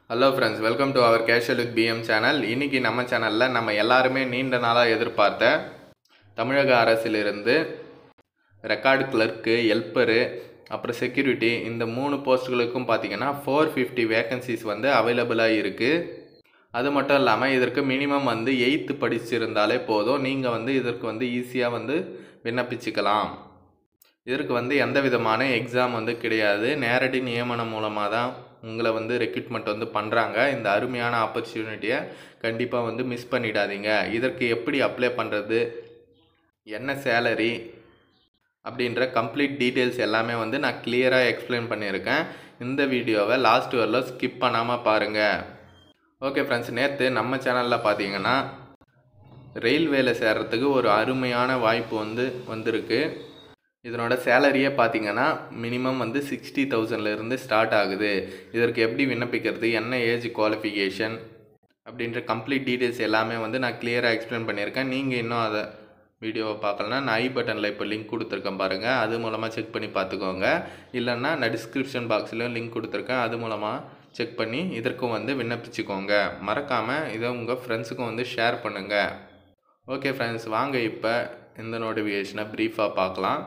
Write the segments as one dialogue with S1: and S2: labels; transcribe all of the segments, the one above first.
S1: hello friends welcome to our casual with PM channel இன்னைக்கு நம்ம சேனலில் நம்ம எல்லாருமே நீண்ட நாளாக எதிர்பார்த்த தமிழக அரசிலிருந்து ரெக்கார்டு கிளர்க்கு ஹெல்ப்பரு அப்புறம் செக்யூரிட்டி இந்த மூணு போஸ்ட்டுகளுக்கும் பார்த்தீங்கன்னா ஃபோர் ஃபிஃப்டி வேகன்சிஸ் வந்து அவைலபிளாக இருக்குது அது மட்டும் இல்லாமல் இதற்கு மினிமம் வந்து எயித்து படிச்சிருந்தாலே போதும் நீங்கள் வந்து இதற்கு வந்து ஈஸியாக வந்து விண்ணப்பிச்சுக்கலாம் இதற்கு வந்து எந்த விதமான எக்ஸாம் வந்து கிடையாது நேரடி நியமனம் மூலமாக தான் உங்களை வந்து ரெக்ரூட்மெண்ட் வந்து பண்ணுறாங்க இந்த அருமையான ஆப்பர்ச்சுனிட்டியை கண்டிப்பாக வந்து மிஸ் பண்ணிடாதீங்க இதற்கு எப்படி அப்ளை பண்ணுறது என்ன சேலரி அப்படின்ற கம்ப்ளீட் டீட்டெயில்ஸ் எல்லாமே வந்து நான் கிளியராக எக்ஸ்பிளைன் பண்ணியிருக்கேன் இந்த வீடியோவை லாஸ்ட் வரல ஸ்கிப் பண்ணாமல் பாருங்கள் ஓகே ஃப்ரெண்ட்ஸ் நேற்று நம்ம சேனலில் பார்த்தீங்கன்னா ரயில்வேல சேர்றதுக்கு ஒரு அருமையான வாய்ப்பு வந்து வந்திருக்கு இதனோட சேலரியே பார்த்தீங்கன்னா மினிமம் வந்து சிக்ஸ்டி தௌசண்ட்லேருந்து ஸ்டார்ட் ஆகுது இதற்கு எப்படி விண்ணப்பிக்கிறது என்ன ஏஜ் குவாலிஃபிகேஷன் அப்படின்ற கம்ப்ளீட் டீட்டெயில்ஸ் எல்லாமே வந்து நான் கிளியராக எக்ஸ்பிளைன் பண்ணியிருக்கேன் நீங்கள் இன்னும் அதை வீடியோவை பார்க்கலனா நான் ஐ பட்டனில் இப்போ லிங்க் கொடுத்துருக்கேன் பாருங்கள் அது மூலமாக செக் பண்ணி பார்த்துக்கோங்க இல்லைன்னா நான் டிஸ்கிரிப்ஷன் பாக்ஸ்லேயும் லிங்க் கொடுத்துருக்கேன் அது மூலமாக செக் பண்ணி இதற்கும் வந்து விண்ணப்பிச்சுக்கோங்க மறக்காமல் இதை உங்கள் ஃப்ரெண்ட்ஸுக்கும் வந்து ஷேர் பண்ணுங்கள் ஓகே ஃப்ரெண்ட்ஸ் வாங்க இப்போ இந்த நோட்டிஃபிகேஷனை ப்ரீஃபாக பார்க்கலாம்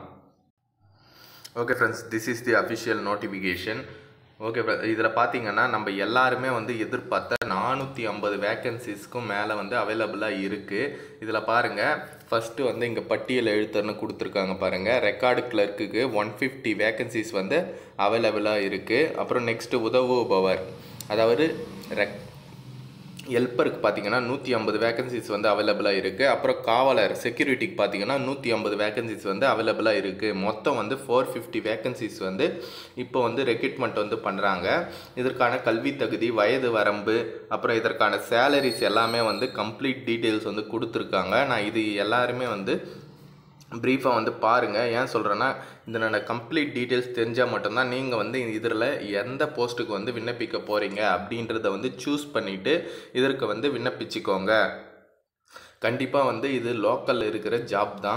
S1: okay friends this is the official notification okay இதில் பார்த்தீங்கன்னா நம்ம எல்லாருமே வந்து எதிர்பார்த்த நானூற்றி ஐம்பது வேக்கன்சிஸ்க்கும் மேலே வந்து அவைலபிளாக இருக்குது இதில் பாருங்கள் ஃபஸ்ட்டு வந்து இங்கே பட்டியல் எழுத்தர்னு கொடுத்துருக்காங்க பாருங்கள் ரெக்கார்டு கிளர்க்குக்கு ஒன் ஃபிஃப்டி வேக்கன்சிஸ் வந்து அவைலபிளாக இருக்குது அப்புறம் நெக்ஸ்ட்டு உதவுபவர் அதாவது ரெக் ஹெல்ப்பருக்கு பார்த்தீங்கன்னா நூற்றி ஐம்பது வேகன்சிஸ் வந்து அவைலபிளாக இருக்குது அப்புறம் காவலர் செக்யூரிட்டிக்கு பார்த்தீங்கன்னா நூற்றி ஐம்பது வேகன்சிஸ் வந்து அவைலபிளாக இருக்குது மொத்தம் வந்து ஃபோர் ஃபிஃப்டி வேகன்சிஸ் வந்து இப்போ வந்து ரெக்ரூட்மெண்ட் வந்து பண்ணுறாங்க இதற்கான கல்வி தகுதி வயது வரம்பு அப்புறம் இதற்கான சேலரிஸ் எல்லாமே வந்து கம்ப்ளீட் டீட்டெயில்ஸ் வந்து கொடுத்துருக்காங்க நான் இது எல்லாருமே வந்து ப்ரீஃபாக வந்து பாருங்கள் ஏன் சொல்கிறேன்னா இதனோட கம்ப்ளீட் டீட்டெயில்ஸ் தெரிஞ்சால் மட்டும்தான் நீங்கள் வந்து இதில் எந்த போஸ்ட்டுக்கு வந்து விண்ணப்பிக்க போகிறீங்க அப்படின்றத வந்து சூஸ் பண்ணிவிட்டு இதற்கு வந்து விண்ணப்பிச்சுக்கோங்க கண்டிப்பாக வந்து இது லோக்கலில் இருக்கிற ஜாப் தான்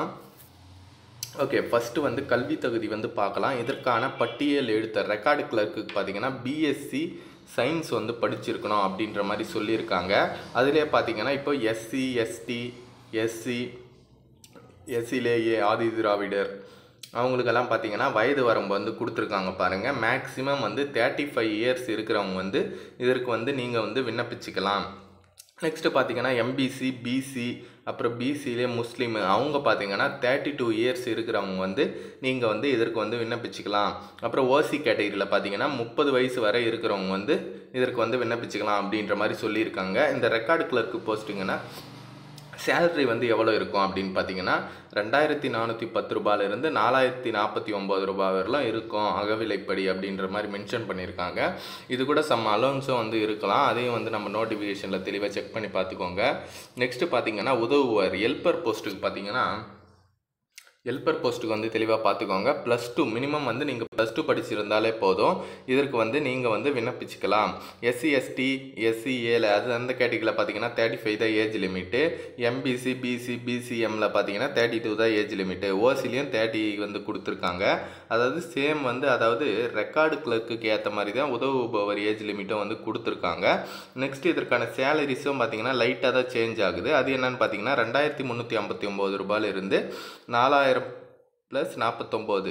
S1: ஓகே ஃபஸ்ட்டு வந்து கல்வி தகுதி வந்து பார்க்கலாம் இதற்கான பட்டியல் எழுத்த ரெக்கார்டு கிளர்க்கு பார்த்தீங்கன்னா பிஎஸ்சி சயின்ஸ் வந்து படிச்சிருக்கணும் அப்படின்ற மாதிரி சொல்லியிருக்காங்க அதிலே பார்த்தீங்கன்னா இப்போ எஸ்சி எஸ்டி எஸ்சி எஸ்சிலேயே ஆதி திராவிடர் அவங்களுக்கெல்லாம் பார்த்தீங்கன்னா வயது வரம்பு வந்து கொடுத்துருக்காங்க பாருங்கள் மேக்ஸிமம் வந்து தேர்ட்டி ஃபைவ் இயர்ஸ் இருக்கிறவங்க வந்து இதற்கு வந்து நீங்கள் வந்து விண்ணப்பிச்சுக்கலாம் நெக்ஸ்ட்டு பார்த்தீங்கன்னா எம்பிசி பிசி அப்புறம் பிசிலே முஸ்லீம் அவங்க பார்த்தீங்கன்னா தேர்ட்டி டூ இயர்ஸ் இருக்கிறவங்க வந்து நீங்கள் வந்து இதற்கு வந்து விண்ணப்பிச்சுக்கலாம் அப்புறம் ஓசி கேட்டகரியில் பார்த்தீங்கன்னா முப்பது வயசு வரை இருக்கிறவங்க வந்து இதற்கு வந்து விண்ணப்பிச்சுக்கலாம் அப்படின்ற மாதிரி சொல்லியிருக்காங்க இந்த ரெக்கார்டு கிளர்க்கு போஸ்ட்டுங்கன்னா சேலரி வந்து எவ்வளோ இருக்கும் அப்படின்னு பார்த்தீங்கன்னா ரெண்டாயிரத்தி நானூற்றி பத்து ரூபாயிலிருந்து நாலாயிரத்தி நாற்பத்தி ஒம்பது ரூபாய் வரலாம் இருக்கும் அகவிலைப்படி அப்படின்ற மாதிரி மென்ஷன் பண்ணியிருக்காங்க இது கூட சம் அலோன்ஸும் வந்து இருக்கலாம் அதையும் வந்து நம்ம நோட்டிஃபிகேஷனில் தெளிவாக செக் பண்ணி பார்த்துக்கோங்க நெக்ஸ்ட்டு பார்த்தீங்கன்னா உதவுவார் ஹெல்ப்பர் போஸ்ட்டுக்கு பார்த்தீங்கன்னா ஹெல்ப்பர் போஸ்ட்டுக்கு வந்து தெளிவாக பார்த்துக்கோங்க ப்ளஸ் டூ மினிமம் வந்து நீங்கள் ப்ளஸ் டூ படிச்சிருந்தாலே போதும் இதற்கு வந்து நீங்கள் வந்து விண்ணப்பிச்சுக்கலாம் எஸ்சி எஸ்டி எஸ்சி ஏல அது அந்த கேட்டகரியில் பார்த்தீங்கன்னா தேர்ட்டி ஃபைவ் தான் ஏஜ் லிமிட்டு எம்பிசி பிசி பிசிஎம்மில் பார்த்தீங்கன்னா தேர்ட்டி டூ தான் ஏஜ் லிமிட்டு ஓசிலையும் தேர்ட்டி வந்து கொடுத்துருக்காங்க அதாவது சேம் வந்து அதாவது ரெக்கார்டு கிளர்க்குக்கு ஏற்ற மாதிரி தான் உதவுபவர் ஏஜ் லிமிட்டும் வந்து கொடுத்துருக்காங்க நெக்ஸ்ட் இதற்கான சேலரிஸும் பார்த்தீங்கன்னா லைட்டாக தான் சேஞ்ச் ஆகுது அது என்னன்னு பார்த்தீங்கன்னா ரெண்டாயிரத்தி முந்நூற்றி ஐம்பத்தி ஒம்பது ரூபாயிலிருந்து நாலாயிரம் ப்ளஸ் நாற்பத்தொம்போது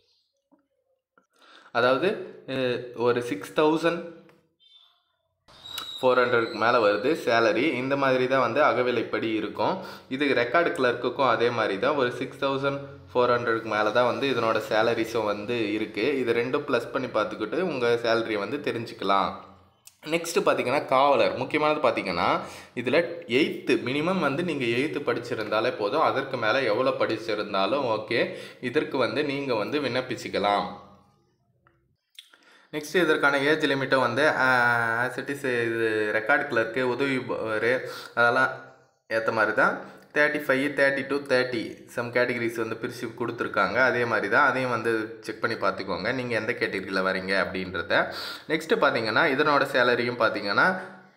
S1: அதாவது ஒரு சிக்ஸ் தௌசண்ட் ஃபோர் ஹண்ட்ரடுக்கு மேலே வருது சேலரி இந்த மாதிரி தான் வந்து அகவிலைப்படி இருக்கும் இது ரெக்கார்டு கிளர்க்குக்கும் அதே மாதிரி தான் ஒரு சிக்ஸ் தௌசண்ட் ஃபோர் ஹண்ட்ரடுக்கு மேலே தான் வந்து இதனோட சேலரிஸும் வந்து இருக்குது இது ரெண்டும் ப்ளஸ் பண்ணி பார்த்துக்கிட்டு உங்கள் சேலரியை வந்து தெரிஞ்சுக்கலாம் நெக்ஸ்ட்டு பார்த்தீங்கன்னா காவலர் முக்கியமானது பார்த்தீங்கன்னா இதில் எயித்து மினிமம் வந்து நீங்கள் எயித்து படிச்சிருந்தாலே போதும் அதற்கு மேலே எவ்வளோ படிச்சிருந்தாலும் ஓகே இதற்கு வந்து நீங்கள் வந்து விண்ணப்பிச்சுக்கலாம் நெக்ஸ்ட் இதற்கான ஏஜ் லிமிட்டும் வந்து ஆஸ் இட் இஸ் இது ரெக்கார்டு கிளர்க்கு உதவி அதெல்லாம் ஏற்ற மாதிரி தான் thirty five thirty two thirty some categories வந்து பிரித்து கொடுத்துருக்காங்க அதே மாதிரி தான் அதையும் வந்து செக் பண்ணி பார்த்துக்கோங்க நீங்கள் எந்த கேட்டகரியில் வரீங்க அப்படின்றத நெக்ஸ்ட்டு பார்த்தீங்கன்னா இதனோட சேலரியும் பார்த்தீங்கன்னா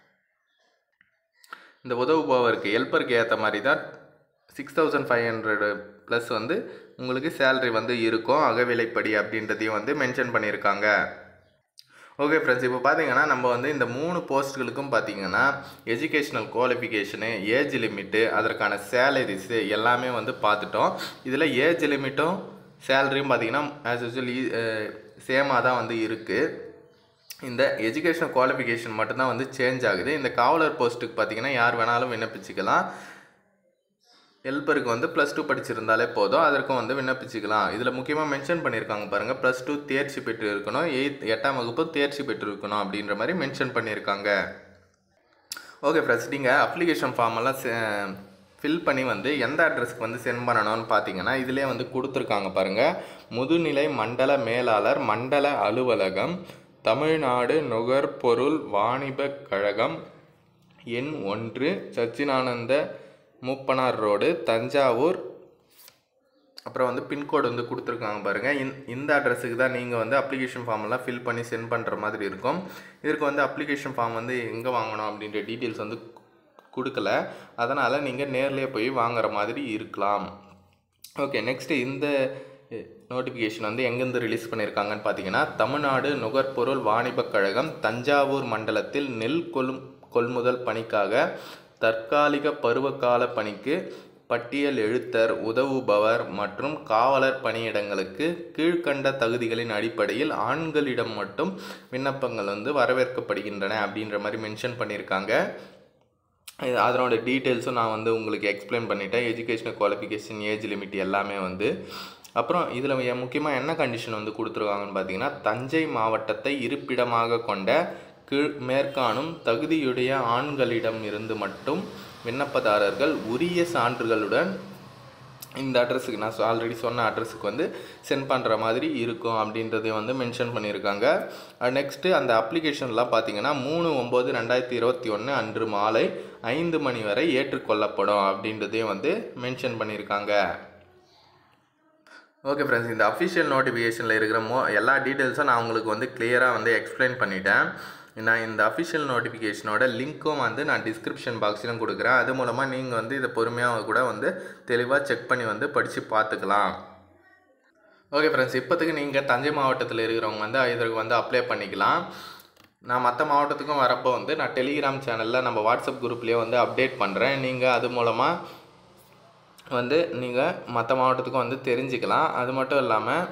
S1: இந்த உதவுபவருக்கு ஹெல்ப்பருக்கு ஏற்ற மாதிரி தான் six thousand five hundred plus வந்து உங்களுக்கு சேலரி வந்து இருக்கும் அகவிலைப்படி அப்படின்றதையும் வந்து மென்ஷன் பண்ணியிருக்காங்க ஓகே ஃப்ரெண்ட்ஸ் இப்போ பார்த்தீங்கன்னா நம்ம வந்து இந்த மூணு போஸ்ட்டுகளுக்கும் பார்த்தீங்கன்னா எஜுகேஷ்னல் குவாலிஃபிகேஷனு ஏஜ் லிமிட்டு அதற்கான சேலரிஸு எல்லாமே வந்து பார்த்துட்டோம் இதில் ஏஜ் லிமிட்டும் சேலரியும் பார்த்தீங்கன்னா ஆஸ் யூஸ்வல் சேமாக தான் வந்து இருக்குது இந்த எஜுகேஷன் குவாலிஃபிகேஷன் மட்டும்தான் வந்து சேஞ்ச் ஆகுது இந்த காவலர் போஸ்ட்டுக்கு பார்த்தீங்கன்னா யார் வேணாலும் விண்ணப்பிச்சுக்கலாம் ஹெல்ப்பருக்கு வந்து ப்ளஸ் டூ படிச்சிருந்தாலே போதும் அதற்கும் வந்து விண்ணப்பிச்சுக்கலாம் இதில் முக்கியமாக மென்ஷன் பண்ணியிருக்காங்க பாருங்கள் ப்ளஸ் டூ தேர்ச்சி பெற்று இருக்கணும் எயித் எட்டாம் வகுப்பு தேர்ச்சி பெற்று இருக்கணும் அப்படின்ற மாதிரி மென்ஷன் பண்ணியிருக்காங்க ஓகே ஃப்ரெண்ட்ஸ் நீங்கள் அப்ளிகேஷன் ஃபார்ம் எல்லாம் ஃபில் பண்ணி வந்து எந்த அட்ரஸ்க்கு வந்து சென்ட் பண்ணணும்னு பார்த்தீங்கன்னா இதிலே வந்து கொடுத்துருக்காங்க பாருங்கள் முதுநிலை மண்டல மேலாளர் மண்டல அலுவலகம் தமிழ்நாடு நுகர்பொருள் வாணிபக் கழகம் எண் ஒன்று சச்சினானந்த மூப்பனார் ரோடு தஞ்சாவூர் அப்புறம் வந்து பின்கோடு வந்து கொடுத்துருக்காங்க பாருங்கள் இந் இந்த அட்ரஸுக்கு தான் நீங்கள் வந்து அப்ளிகேஷன் ஃபார்ம் எல்லாம் ஃபில் பண்ணி சென்ட் பண்ணுற மாதிரி இருக்கும் இதற்கு வந்து அப்ளிகேஷன் ஃபார்ம் வந்து எங்கே வாங்கணும் அப்படின்ற டீட்டெயில்ஸ் வந்து கொடுக்கல அதனால் நீங்கள் நேர்லேயே போய் வாங்குற மாதிரி இருக்கலாம் ஓகே நெக்ஸ்ட்டு இந்த நோட்டிஃபிகேஷன் வந்து எங்கேருந்து ரிலீஸ் பண்ணியிருக்காங்கன்னு பார்த்தீங்கன்னா தமிழ்நாடு நுகர்பொருள் வாணிபக் கழகம் தஞ்சாவூர் மண்டலத்தில் நெல் கொள் கொள்முதல் பணிக்காக தற்காலிக பருவகால பணிக்கு பட்டியல் எழுத்தர் உதவுபவர் மற்றும் காவலர் பணியிடங்களுக்கு கீழ்கண்ட தகுதிகளின் அடிப்படையில் ஆண்களிடம் மட்டும் விண்ணப்பங்கள் வந்து வரவேற்கப்படுகின்றன அப்படின்ற மாதிரி மென்ஷன் பண்ணியிருக்காங்க இது அதனோட டீட்டெயில்ஸும் நான் வந்து உங்களுக்கு எக்ஸ்பிளைன் பண்ணிட்டேன் எஜுகேஷனல் குவாலிஃபிகேஷன் ஏஜ் லிமிட் எல்லாமே வந்து அப்புறம் இதில் முக்கியமாக என்ன கண்டிஷன் வந்து கொடுத்துருக்காங்கன்னு பார்த்தீங்கன்னா தஞ்சை மாவட்டத்தை இருப்பிடமாக கொண்ட கீழ் மேற்காணும் தகுதியுடைய ஆண்களிடம் இருந்து மட்டும் விண்ணப்பதாரர்கள் உரிய சான்றுகளுடன் இந்த அட்ரஸுக்கு நான் ஆல்ரெடி சொன்ன அட்ரஸுக்கு வந்து சென்ட் பண்ணுற மாதிரி இருக்கும் அப்படின்றதையும் வந்து மென்ஷன் பண்ணியிருக்காங்க நெக்ஸ்ட்டு அந்த அப்ளிகேஷன்லாம் பார்த்தீங்கன்னா மூணு ஒம்பது ரெண்டாயிரத்தி இருபத்தி ஒன்று அன்று மாலை ஐந்து மணி வரை ஏற்றுக்கொள்ளப்படும் அப்படின்றதையும் வந்து மென்ஷன் பண்ணியிருக்காங்க ஓகே ஃப்ரெண்ட்ஸ் இந்த அஃபிஷியல் நோட்டிஃபிகேஷனில் இருக்கிற மோ எல்லா டீட்டெயில்ஸும் நான் உங்களுக்கு வந்து கிளியராக வந்து எக்ஸ்பிளைன் பண்ணிட்டேன் நான் இந்த அஃபிஷியல் நோட்டிஃபிகேஷனோட லிங்க்கும் வந்து நான் டிஸ்கிரிப்ஷன் பாக்ஸிலும் கொடுக்குறேன் அது மூலமாக நீங்கள் வந்து இதை பொறுமையாக கூட வந்து தெளிவாக செக் பண்ணி வந்து படித்து பார்த்துக்கலாம் ஓகே ஃப்ரெண்ட்ஸ் இப்போதைக்கு நீங்கள் தஞ்சை மாவட்டத்தில் இருக்கிறவங்க வந்து இதற்கு வந்து அப்ளை பண்ணிக்கலாம் நான் மற்ற மாவட்டத்துக்கும் வரப்போ வந்து நான் டெலிகிராம் சேனலில் நம்ம வாட்ஸ்அப் குரூப்லேயே வந்து அப்டேட் பண்ணுறேன் நீங்கள் அது மூலமாக வந்து நீங்கள் மற்ற மாவட்டத்துக்கும் வந்து தெரிஞ்சுக்கலாம் அது மட்டும் இல்லாமல்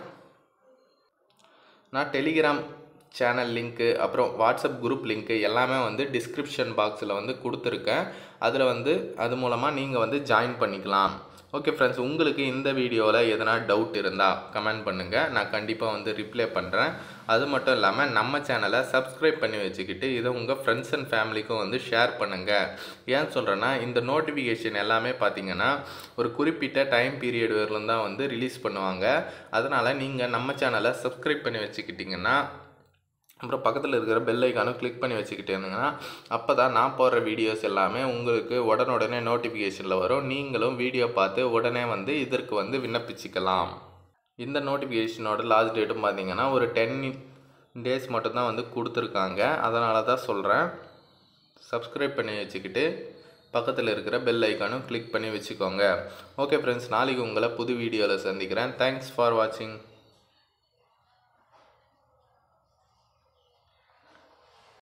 S1: நான் டெலிகிராம் சேனல் லிங்க்கு அப்புறம் வாட்ஸ்அப் குரூப் லிங்க்கு எல்லாமே வந்து டிஸ்கிரிப்ஷன் பாக்ஸில் வந்து கொடுத்துருக்கேன் அதில் வந்து அது மூலமாக நீங்கள் வந்து ஜாயின் பண்ணிக்கலாம் ஓகே ஃப்ரெண்ட்ஸ் உங்களுக்கு இந்த வீடியோவில் எதனா டவுட் இருந்தால் கமெண்ட் பண்ணுங்கள் நான் கண்டிப்பாக வந்து ரிப்ளை பண்ணுறேன் அது மட்டும் இல்லாமல் நம்ம சேனலை சப்ஸ்கிரைப் பண்ணி வச்சுக்கிட்டு இதை உங்கள் ஃப்ரெண்ட்ஸ் அண்ட் ஃபேமிலிக்கும் வந்து ஷேர் பண்ணுங்கள் ஏன் சொல்கிறேன்னா இந்த நோட்டிஃபிகேஷன் எல்லாமே பார்த்தீங்கன்னா ஒரு குறிப்பிட்ட டைம் பீரியட் வரலும் தான் வந்து ரிலீஸ் பண்ணுவாங்க அதனால் நீங்கள் நம்ம சேனலை சப்ஸ்கிரைப் பண்ணி வச்சுக்கிட்டிங்கன்னா அப்புறம் பக்கத்தில் இருக்கிற பெல் ஐக்கானும் கிளிக் பண்ணி வச்சுக்கிட்டேங்கன்னா அப்போ தான் நான் போடுற வீடியோஸ் எல்லாமே உங்களுக்கு உடனுடனே நோட்டிஃபிகேஷனில் வரும் நீங்களும் வீடியோ பார்த்து உடனே வந்து இதற்கு வந்து விண்ணப்பிச்சுக்கலாம் இந்த நோட்டிஃபிகேஷனோட லாஸ்ட் டேட்டும் பார்த்தீங்கன்னா ஒரு டென் டேஸ் மட்டும்தான் வந்து கொடுத்துருக்காங்க அதனால தான் சொல்கிறேன் சப்ஸ்கிரைப் பண்ணி வச்சுக்கிட்டு பக்கத்தில் இருக்கிற பெல் ஐக்கானும் கிளிக் பண்ணி வச்சுக்கோங்க ஓகே ஃப்ரெண்ட்ஸ் நாளைக்கு உங்களை புது வீடியோவில் சந்திக்கிறேன் தேங்க்ஸ் ஃபார் வாட்சிங்